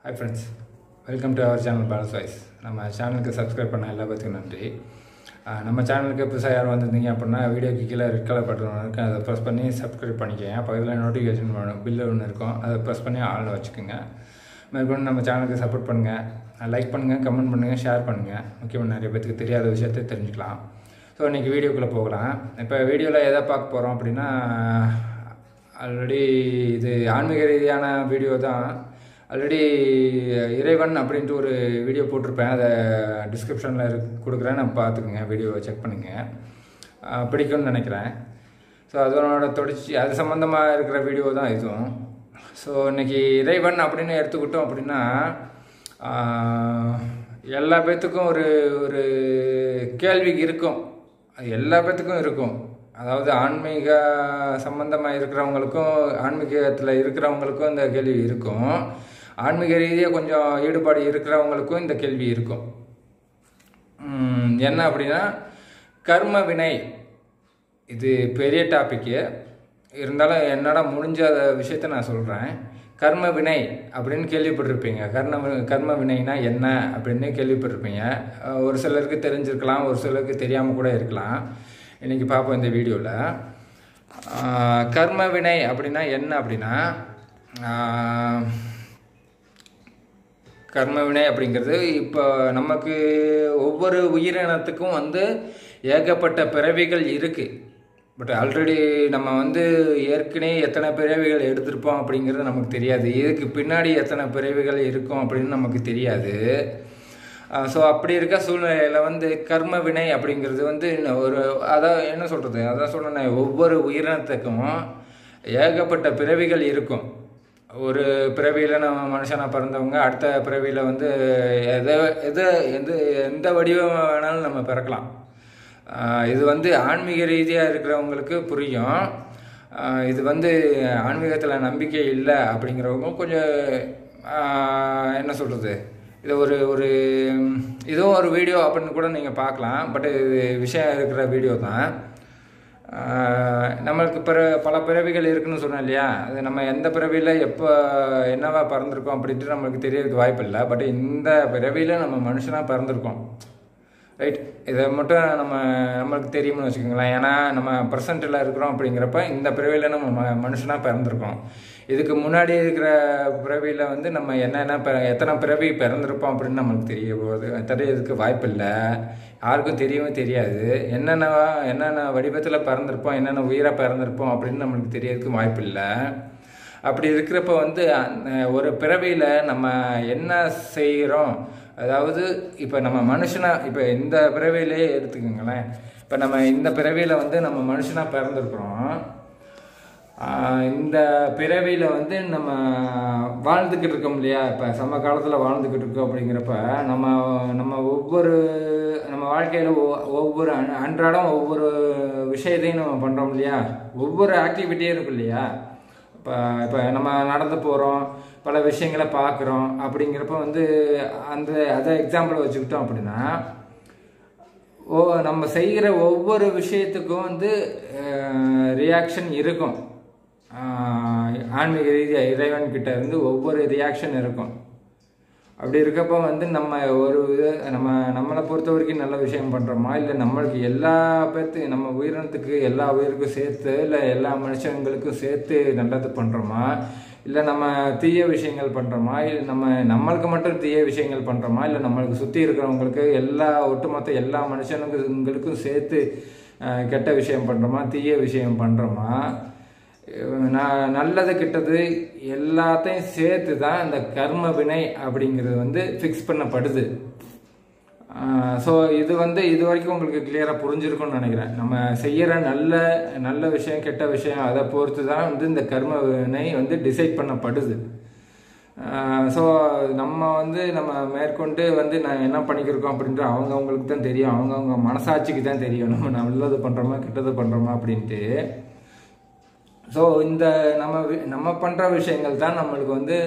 hi friends welcome to our channel balance voice நம்ம சேனலுக்கு subscribe பண்ண எல்லா பேத்துக்கும் நன்றி ஆஹ் நம்ம சேனலுக்கு புதுசாக யாரும் வந்திருந்தீங்க அப்படின்னா வீடியோக்கு கீழே ரெட் கலர் பட்டன் ஒன்று இருக்குது அதை ப்ரெஸ் பண்ணி சப்ஸ்கிரைப் பண்ணிக்கோங்க பக்கத்தில் நோட்டிஃபிகேஷன் வேணும் பில்லு ஒன்று இருக்கும் அதை ப்ரெஸ் பண்ணி ஆள் வச்சுக்கோங்க மேற்கொண்டு நம்ம சேனலுக்கு சப்போர்ட் பண்ணுங்கள் லைக் பண்ணுங்கள் கமெண்ட் பண்ணுங்கள் ஷேர் பண்ணுங்கள் முக்கியமாக நிறைய பேத்துக்கு தெரியாத விஷயத்தை தெரிஞ்சுக்கலாம் ஸோ இன்றைக்கி வீடியோக்குள்ளே போகலாம் இப்போ வீடியோவில் எதை பார்க்க போகிறோம் அப்படின்னா ஆல்ரெடி இது ஆன்மீக ரீதியான வீடியோ தான் ஆல்ரெடி இறைவன் அப்படின்ட்டு ஒரு வீடியோ போட்டிருப்பேன் அதை டிஸ்கிரிப்ஷனில் இரு கொடுக்குறேன் நான் பார்த்துக்குங்க வீடியோவை செக் பண்ணுங்கள் ஆஹ் பிடிக்கும்னு நினைக்கிறேன் ஸோ அதனோட தொடர்ச்சி அது சம்மந்தமாக இருக்கிற வீடியோ தான் இதுவும் ஸோ இன்னைக்கு இறைவன் அப்படின்னு எடுத்துக்கிட்டோம் அப்படின்னா ஆஹ் எல்லா பேர்த்துக்கும் ஒரு ஒரு கேள்வி இருக்கும் அது எல்லா பேர்த்துக்கும் இருக்கும் அதாவது ஆன்மீக சம்பந்தமாக இருக்கிறவங்களுக்கும் ஆன்மீகத்தில் இருக்கிறவங்களுக்கும் இந்த கேள்வி இருக்கும் ஆன்மீக ரீதியாக கொஞ்சம் ஈடுபாடு இருக்கிறவங்களுக்கும் இந்த கேள்வி இருக்கும் உம், என்ன அப்படின்னா கர்ம வினை இது பெரிய டாப்பிக்கு இருந்தாலும் என்னால் முடிஞ்ச விஷயத்த நான் சொல்கிறேன் கர்ம வினை அப்படின்னு கேள்விப்பட்டிருப்பீங்க கர்ம கர்ம வினைனா என்ன அப்படின்னு கேள்விப்பட்டிருப்பீங்க அஹ் ஒரு சிலருக்கு தெரிஞ்சிருக்கலாம் ஒரு சிலருக்கு தெரியாமல் கூட இருக்கலாம் இன்னைக்கு பார்ப்போம் இந்த வீடியோவில் கர்ம வினை அப்படின்னா என்ன அப்படின்னா ஆஹ் கர்ம வினை அப்படிங்கிறது இப்போ நமக்கு ஒவ்வொரு உயிரினத்துக்கும் வந்து ஏகப்பட்ட பிறவிகள் இருக்குது பட் ஆல்ரெடி நம்ம வந்து ஏற்கனவே எத்தனை பிறவிகள் எடுத்திருப்போம் அப்படிங்கிறது நமக்கு தெரியாது இதுக்கு பின்னாடி எத்தனை பிறவிகள் இருக்கும் அப்படின்னு நமக்கு தெரியாது ஸோ அப்படி இருக்க சூழ்நிலையில் வந்து கர்ம வினை அப்படிங்கிறது வந்து ஒரு அதான் என்ன சொல்கிறது அதான் சொல்கிறேன் ஒவ்வொரு உயிரினத்துக்கும் ஏகப்பட்ட பிறவிகள் இருக்கும் ஒரு பிறவியில் நம்ம மனுஷனாக பிறந்தவங்க அடுத்த பிறவியில் வந்து எதை எது எந்த எந்த வடிவம் வேணாலும் நம்ம பிறக்கலாம் ஆஹ் இது வந்து ஆன்மீக ரீதியாக இருக்கிறவங்களுக்கு புரியும் ஆஹ் இது வந்து ஆன்மீகத்தில் நம்பிக்கை இல்லை அப்படிங்கிறவங்க கொஞ்சம் ஆஹ் என்ன சொல்கிறது இது ஒரு ஒரு இதுவும் ஒரு வீடியோ அப்படின்னு கூட நீங்கள் பார்க்கலாம் பட் இது விஷயம் இருக்கிற வீடியோ தான் ஆஹ் நம்மளுக்கு பிற பல பிறவிகள் இருக்குன்னு சொன்னேன் இல்லையா அது நம்ம எந்த பிறவியில் எப்போ என்னவா பிறந்திருக்கோம் அப்படின்ட்டு நம்மளுக்கு தெரியறதுக்கு வாய்ப்பு இல்லை பட் இந்த பிறவியில் நம்ம மனுஷனாக பிறந்திருக்கோம் ரைட் இதை மட்டும் நம்ம நம்மளுக்கு தெரியும்னு வச்சுக்கோங்களேன் ஏன்னா நம்ம ப்ரெசண்ட்டில் இருக்கிறோம் அப்படிங்கிறப்ப இந்த பிறவியில் நம்ம ம மனுஷனாக பிறந்திருக்கோம் இதுக்கு முன்னாடி இருக்கிற பிறவியில் வந்து நம்ம என்னென்ன பிற எத்தனை பிறவி பிறந்திருப்போம் அப்படின்னு நம்மளுக்கு தெரிய போகுது தெரியறதுக்கு வாய்ப்பு இல்லை யாருக்கும் தெரியவும் தெரியாது என்னென்ன என்னென்ன வடிவத்தில் பிறந்திருப்போம் என்னென்ன உயிராக பிறந்திருப்போம் அப்படின்னு நம்மளுக்கு தெரியறதுக்கு வாய்ப்பு இல்லை அப்படி இருக்கிறப்ப வந்து அந்த ஒரு பிறவியில் நம்ம என்ன செய்கிறோம் அதாவது இப்போ நம்ம மனுஷனாக இப்போ இந்த பிறவியிலே எடுத்துக்கோங்களேன் இப்போ நம்ம இந்த பிறவியில் வந்து நம்ம மனுஷனாக பிறந்திருக்கிறோம் ஆஹ் இந்த பிறவியில் வந்து நம்ம வாழ்ந்துக்கிட்டு இருக்கோம் இல்லையா இப்போ சம காலத்தில் வாழ்ந்துக்கிட்டு இருக்கோம் அப்படிங்கிறப்ப நம்ம நம்ம ஒவ்வொரு நம்ம வாழ்க்கையில் ஒவ்வொரு அன்- அன்றாடம் ஒவ்வொரு விஷயத்தையும் நம்ம பண்ணுறோம் இல்லையா ஒவ்வொரு ஆக்டிவிட்டியும் இருக்கும் இல்லையா இப்போ இப்போ நம்ம நடந்து போகிறோம் பல விஷயங்களை பார்க்குறோம் அப்படிங்கிறப்ப வந்து அந்த அதை எக்ஸாம்பிள் வச்சுக்கிட்டோம் அப்படின்னா ஓ நம்ம செய்கிற ஒவ்வொரு விஷயத்துக்கும் வந்து ரியாக்ஷன் இருக்கும் ஆஹ் ஆன்மீக ரீதியாக இறைவன் கிட்ட இருந்து ஒவ்வொரு ரியாக்ஷன் இருக்கும் அப்படி இருக்கப்போ வந்து நம்ம ஒரு இது நம்ம நம்மளை பொறுத்த வரைக்கும் நல்ல விஷயம் பண்ணுறோமா இல்லை நம்மளுக்கு எல்லா பேர்த்து நம்ம உயிரினத்துக்கு எல்லா உயிருக்கும் சேர்த்து இல்லை எல்லா மனுஷங்களுக்கும் சேர்த்து நல்லது பண்ணுறோமா இல்லை நம்ம தீய விஷயங்கள் பண்ணுறோமா இல்லை நம்ம நம்மளுக்கு மட்டும் தீய விஷயங்கள் பண்ணுறோமா இல்லை நம்மளுக்கு சுற்றி இருக்கிறவங்களுக்கு எல்லா ஒட்டுமொத்த எல்லா மனுஷனுங்களுக்கும் சேர்த்து அஹ், கெட்ட விஷயம் பண்ணுறோமா தீய விஷயம் பண்ணுறோமா நான் நல்லது கெட்டது எல்லாத்தையும் சேர்த்து தான் இந்த கர்ம வினை அப்படிங்கிறது வந்து ஃபிக்ஸ் பண்ணப்படுது ஸோ இது வந்து இது வரைக்கும் உங்களுக்கு கிளியராக புரிஞ்சிருக்கும்னு நினைக்கிறேன் நம்ம செய்கிற நல்ல நல்ல விஷயம் கெட்ட விஷயம் அதை பொறுத்து தான் வந்து இந்த கர்ம வினை வந்து டிசைட் பண்ணப்படுது ஸோ நம்ம வந்து நம்ம மேற்கொண்டு வந்து நான் என்ன பண்ணிக்கிருக்கோம் அப்படின்ட்டு அவங்க அவங்களுக்கு தான் தெரியும் அவங்க அவங்க மனசாட்சிக்கு தான் தெரியும் நம்ம நல்லது பண்ணுறோமா கெட்டது பண்ணுறோமா அப்படின்ட்டு ஸோ இந்த நம்ம வி- நம்ம பண்ணுற விஷயங்கள் தான் நம்மளுக்கு வந்து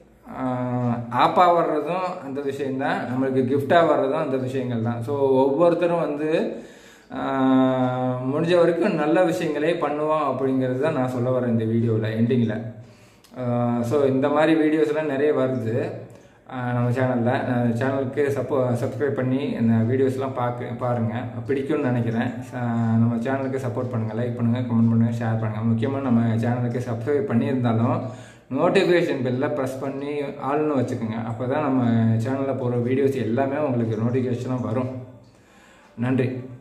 ஆப்பா வர்றதும் அந்த விஷயம்தான் நம்மளுக்கு கிஃப்டாக வர்றதும் அந்த விஷயங்கள் தான் ஸோ ஒவ்வொருத்தரும் வந்து ஆஹ், முடிஞ்ச வரைக்கும் நல்ல விஷயங்களே பண்ணுவோம் அப்படிங்கிறது தான் நான் சொல்ல வரேன் இந்த வீடியோவில் எண்டிங்கில் ஸோ இந்த மாதிரி வீடியோஸ்லாம் நிறைய வருது ஆஹ் நம்ம சேனலில் சேனலுக்கு சப்போ சப்ஸ்கிரைப் பண்ணி இந்த வீடியோஸ்லாம் பார்க்க பாருங்கள் பிடிக்கும்னு நினைக்கிறேன் ச- நம்ம சேனலுக்கு சப்போர்ட் பண்ணுங்கள் லைக் பண்ணுங்கள் கமெண்ட் பண்ணுங்கள் ஷேர் பண்ணுங்கள் முக்கியமாக நம்ம சேனலுக்கு சப்ஸ்கிரைப் பண்ணியிருந்தாலும் நோட்டிஃபிகேஷன் பெல்லில் ப்ரெஸ் பண்ணி ஆள்னு வச்சுக்கோங்க அப்போ தான் நம்ம சேனலில் போகிற வீடியோஸ் எல்லாமே உங்களுக்கு நோட்டிஃபிகேஷனாக வரும் நன்றி